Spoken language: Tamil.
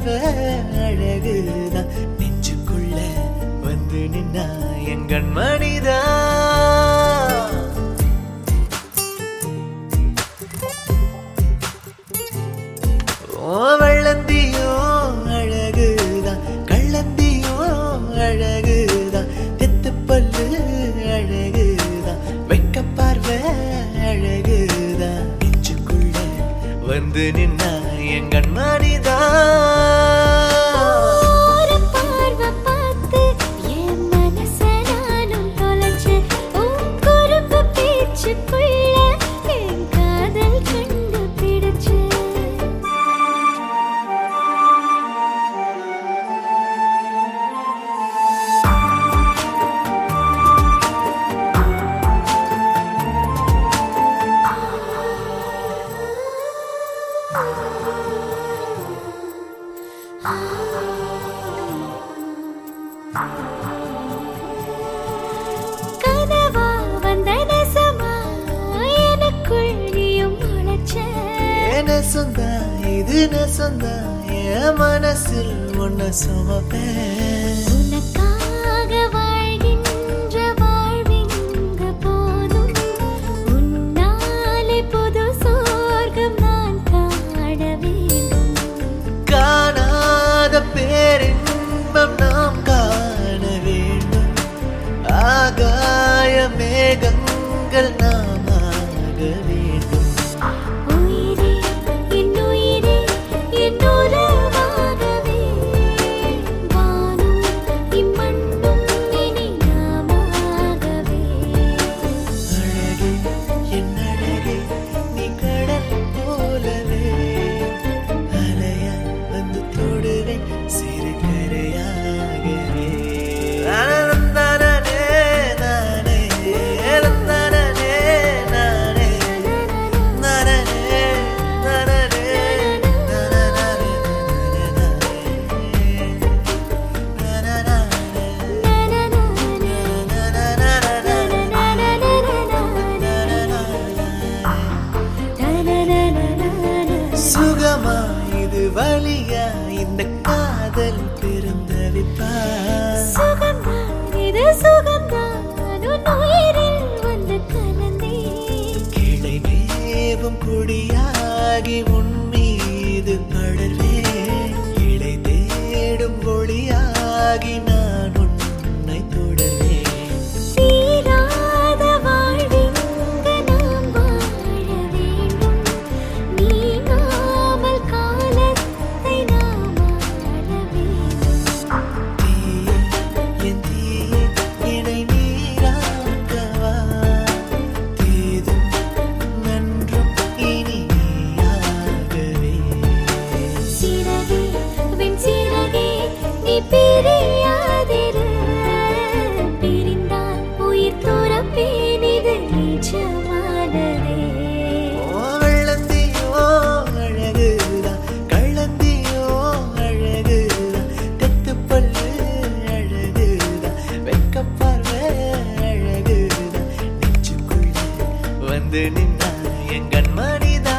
பார்வை அழகுதான் நெஞ்சுக்குள்ள வந்து நின்னா எங்கண் மணிதான் ஓ வெள்ளந்தியோ அழகுதான் கள்ளந்தியோ அழகுதான் தெத்து பல்லு அழகுதான் வெக்க பார்வை அழகுதான் நெஞ்சுக்குள்ள வந்து நின்னா எங்கண் மணிதான் ஒரு பார்வை பார்த்து என் மனச நானும் தொலைச்சேன். உன் குறும்பு பேச்சுக்குள்ள என் காதல் கண்டுபிடிச்சேன். கனவா வந்த நெசமா எனக்குள் நீயும் முளைச்ச. நெசந்தா இது நெசந்தா என் மனசில் ஒன்ன சுமப்பேன் உனக்காக வாழ்கின்ற வாழ்விங்கு போதும். உன்னாலே புது சொர்க்கம் நான் காண வேண்டும். காணாத பேரின்பம் நாம் காண வேண்டும் ஆகாய மேகங்கள் நாம் ஆக வேண்டும் உயிரே, என் உயிரே, என் உறவாகவே. வானும் இம்மண்ணும் இனி நாமாகவே. அழகே என் அழகே நீ கடல் போலவே அலையாய் வந்து தொடுவேன் சிறு கரையாகவே நானே நானே நானே நானே நானே சுகமா இது வழியா இந்த காதல் பிறந்தவிப்பா சுகம்தான், இது சுகம்தான், உன் உயிரில் வந்து கலந்தேன். கிளை மேவும் கொடியாகி உன் மீது படர்வேன் இலை தேடும் ஒளியாகி நான் உன்னை தொடர்வேன் தீராத வாழ்விங்கு நாம் வாழ வேண்டும். நீங்காமல் காலத்தை நாம் ஆள வேண்டும். தீயே என் தீயே இணை நீராக்கவா தீதும் நன்றும் இனி நீயாகவே சிறகே, வெண் சிறகே, நீ பிரியாதிரு. பிரிந்தால் உயிர் துறப்பேன், இது நிஜமானதே. ஓ வெள்ளந்தியோ அழகுதான் கள்ளந்தியோ அழகுதான் தெத்து பல்லு அழகுதான் வெக்க பார்வை அழகுதான் நெஞ்சுக்குள்ள வந்து நின்னா என் கண்மணிதான்